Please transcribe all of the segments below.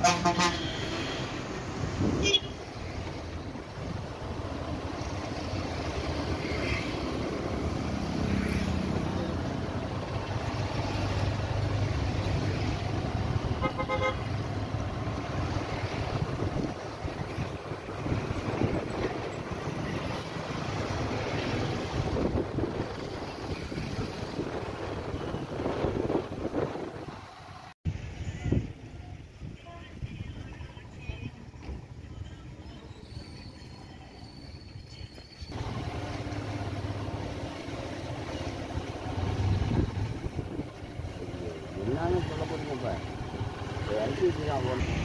என்னன்னு சொல்ல போறீங்க இப்போ இறக்கி வச்சுதான் போகணும்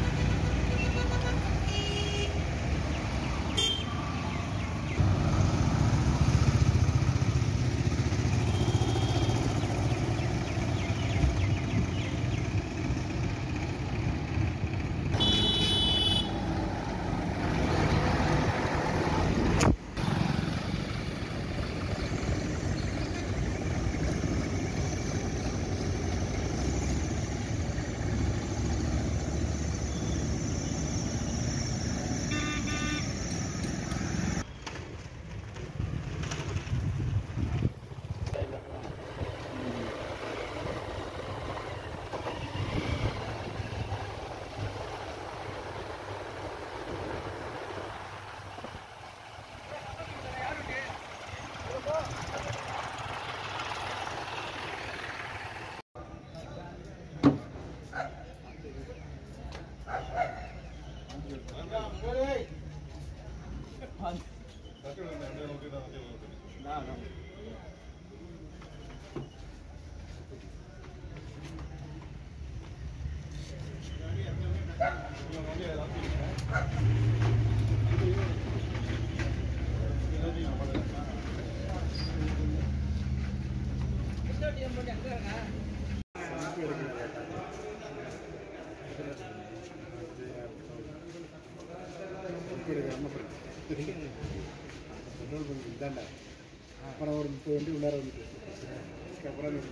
இதாண்டா அப்புறம் ஒரு முப்பது வண்டி உள்ளார வந்துட்டு அப்புறம் அந்த-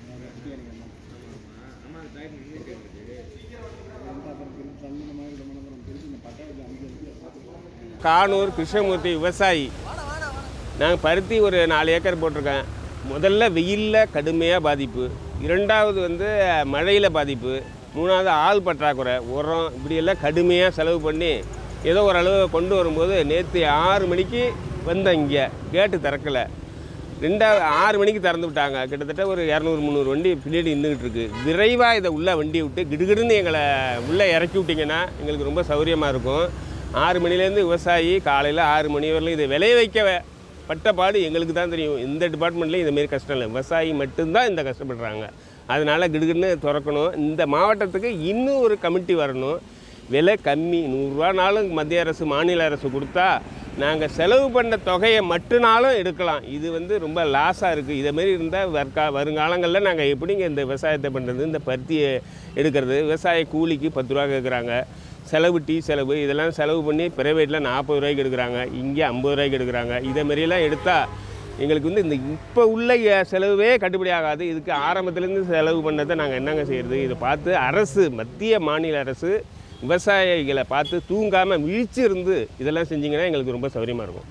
அப்புறம் திருப்பி தண்ணி இந்த மாதிரி விட மாட்டோம் திருப்பி இந்த பட்டாளத்தில் அஞ்சு வண்டி கானூர் கிருஷ்ணமூர்த்தி விவசாயி நாங்கள் பருத்தி ஒரு நாலு ஏக்கர் போட்டிருக்கேன் முதல்ல வெயிலில் கடுமையாக பாதிப்பு இரண்டாவது வந்து மழையில் பாதிப்பு மூணாவது ஆள் பற்றாக்குறை உரம் இப்படியெல்லாம் கடுமையாக செலவு பண்ணி ஏதோ ஓரளவு கொண்டு வரும்போது நேற்று ஆறு மணிக்கு வந்தேன் இங்கே கேட்டு திறக்கலை ரெண்டாவது ஆறு மணிக்கு திறந்து விட்டாங்க கிட்டத்தட்ட ஒரு இரநூறு முந்நூறு வண்டி பின்னாடி நின்றுக்கிட்டு இருக்கு விரைவாக இதை உள்ளே வண்டியை விட்டு கிடுகிடுன்னு எங்களை உள்ளே இறக்கி விட்டிங்கன்னா எங்களுக்கு ரொம்ப சௌகரியமாக இருக்கும் ஆறு மணிலேருந்து விவசாயி காலையில் ஆறு மணி வரலையும் இதை விளைய வைக்க பட்ட பாடு எங்களுக்கு தான் தெரியும் எந்த டிபார்ட்மெண்ட்லையும் இதுமாரி கஷ்டம் இல்லை விவசாயி மட்டும்தான் இந்த கஷ்டப்படுறாங்க அதனால் கிடுகிடுன்னு திறக்கணும் இந்த மாவட்டத்துக்கு இன்னும் ஒரு கமிட்டி வரணும் விலை கம்மி நூறுரூவானாலும் மத்திய அரசு மாநில அரசு கொடுத்தா நாங்கள் செலவு பண்ண தொகையை மட்டும்னாலும் எடுக்கலாம் இது வந்து ரொம்ப லாஸாக இருக்குது இதேமாரி இருந்தால் வர்க்கா வருங்காலங்களில் நாங்கள் எப்படிங்க இந்த விவசாயத்தை பண்ணுறது இந்த பருத்தியை எடுக்கிறது விவசாய கூலிக்கு பத்து ரூபா கேட்குறாங்க செலவு டீ செலவு இதெல்லாம் செலவு பண்ணி ப்ரைவேட்டில் நாற்பது ரூபாய்க்கு எடுக்கிறாங்க இங்கே ஐம்பது ரூபாய்க்கு எடுக்கிறாங்க இதே மாதிரியெல்லாம் எடுத்தால் எங்களுக்கு வந்து இந்த இப்போ உள்ள எ- செலவே கட்டுப்படி ஆகாது இதுக்கு ஆரம்பத்துலேருந்து செலவு பண்ணதை நாங்கள் என்னங்க செய்கிறது இதை பார்த்து அரசு மத்திய மாநில அரசு விவசாயிகளை பார்த்து தூங்காமல் விழிச்சு இருந்து இதெல்லாம் செஞ்சிங்கன்னா எங்களுக்கு ரொம்ப சௌகரியமாக இருக்கும்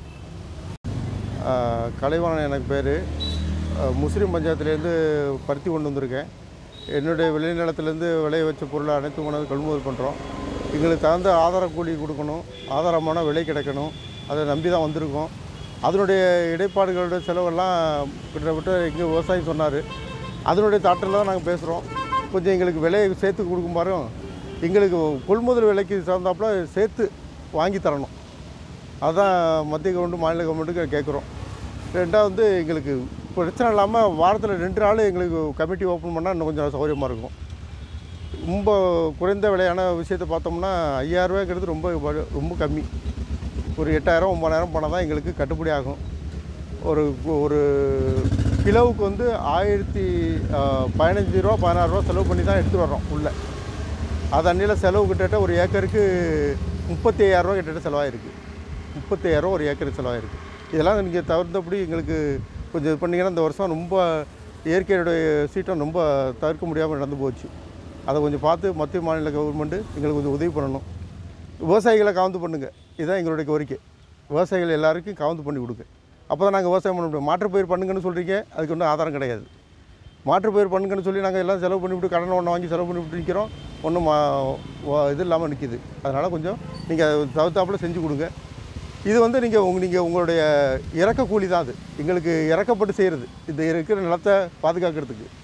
ஆஹ் கலைவாணன் எனக்கு பேர் முஸ்லீம் பஞ்சாயத்துலேருந்து பருத்தி கொண்டு வந்திருக்கேன் என்னுடைய விளைநிலத்துலேருந்து விளைய வச்ச பொருளை அனைத்து கொண்டாந்து கொள்முதல் பண்ணுறோம் எங்களுக்கு தகுந்த ஆதார கூலி கொடுக்கணும் ஆதாரமான விலை கிடைக்கணும் அதை நம்பி தான் வந்திருக்கோம் அதனுடைய இடைப்பாடுகளோட செலவெல்லாம் கிட்டத்தட்ட இங்கே விவசாயி சொன்னார் அதனுடைய தாட்டில் தான் நாங்கள் பேசுகிறோம் கொஞ்சம் எங்களுக்கு விலையை சேர்த்து கொடுக்கும்பாரும் எங்களுக்கு கொள்முதல் விலைக்கு சார்ந்தாப்புல சேர்த்து வாங்கி தரணும் அதுதான் மத்திய கவர்மெண்ட் மாநில கவர்மெண்ட்டுக்கு கேட்குறோம் ரெண்டாவது வந்து எங்களுக்கு பிரச்சனை இல்லாமல் வாரத்தில் ரெண்டு நாள் எங்களுக்கு கமிட்டி ஓப்பன் பண்ணால் இன்னும் கொஞ்சம் சௌகரியமாக இருக்கும் ரொம்ப குறைந்த விலையான விஷயத்தை பார்த்தோம்னா ஐயாயிரரூவாய்ங்கிறது ரொம்ப வ- ரொம்ப கம்மி ஒரு எட்டாயிரம் ஒம்பதாயிரம் போனால் தான் எங்களுக்கு கட்டுப்படி ஆகும் ஒரு ஒரு கிலோவுக்கு வந்து ஆயிரத்தி ஆஹ், பதினஞ்சு ரூபா பதினாறு ரூபா செலவு பண்ணி தான் எடுத்துகிட்டு வர்றோம் உள்ளே அது அன்னியில் செலவு கிட்டத்தட்ட ஒரு ஏக்கருக்கு முப்பத்தி ஐயாயிரரூவா கிட்டத்தட்ட செலவாயிருக்கு முப்பத்தி ஐயாயிரரூவா ஒரு ஏக்கருக்கு செலவாயிருக்கு இதெல்லாம் நீங்கள் தவிர்த்தபடி எங்களுக்கு கொஞ்சம் இது பண்ணிங்கன்னா இந்த வருஷம் ரொம்ப இயற்கையுடைய சீற்றம் ரொம்ப தவிர்க்க முடியாமல் நடந்து போச்சு அதை கொஞ்சம் பார்த்து மத்திய மாநில கவர்மெண்ட்டு எங்களுக்கு கொஞ்சம் உதவி பண்ணணும் விவசாயிகளை காவந்து பண்ணுங்க இதுதான் எங்களுடைய கோரிக்கை விவசாயிகள் எல்லாருக்கும் காவந்து பண்ணி கொடுங்க அப்போ தான் நாங்கள் விவசாயம் பண்ண முடியும் மாற்றுப்பயிர் பண்ணுங்கன்னு சொல்கிறீங்க அதுக்கு ஒன்றும் ஆதாரம் கிடையாது மாற்றுப்பயிர் பண்ணுங்கன்னு சொல்லி நாங்கள் எல்லாம் செலவு பண்ணிவிட்டு கடன் ஒன்று வாங்கி செலவு பண்ணிவிட்டு நிற்கிறோம் ஒன்றும் இது இல்லாமல் நிற்கிது அதனால் கொஞ்சம் நீங்கள் தவிர்த்தாப்புல செஞ்சு கொடுங்க இது வந்து நீங்கள் உங்க நீங்கள் உங்களுடைய இறக்க கூலி தான் அது எங்களுக்கு இறக்கப்பட்டு செய்கிறது இந்த இருக்கிற நிலத்தை பாதுகாக்கிறதுக்கு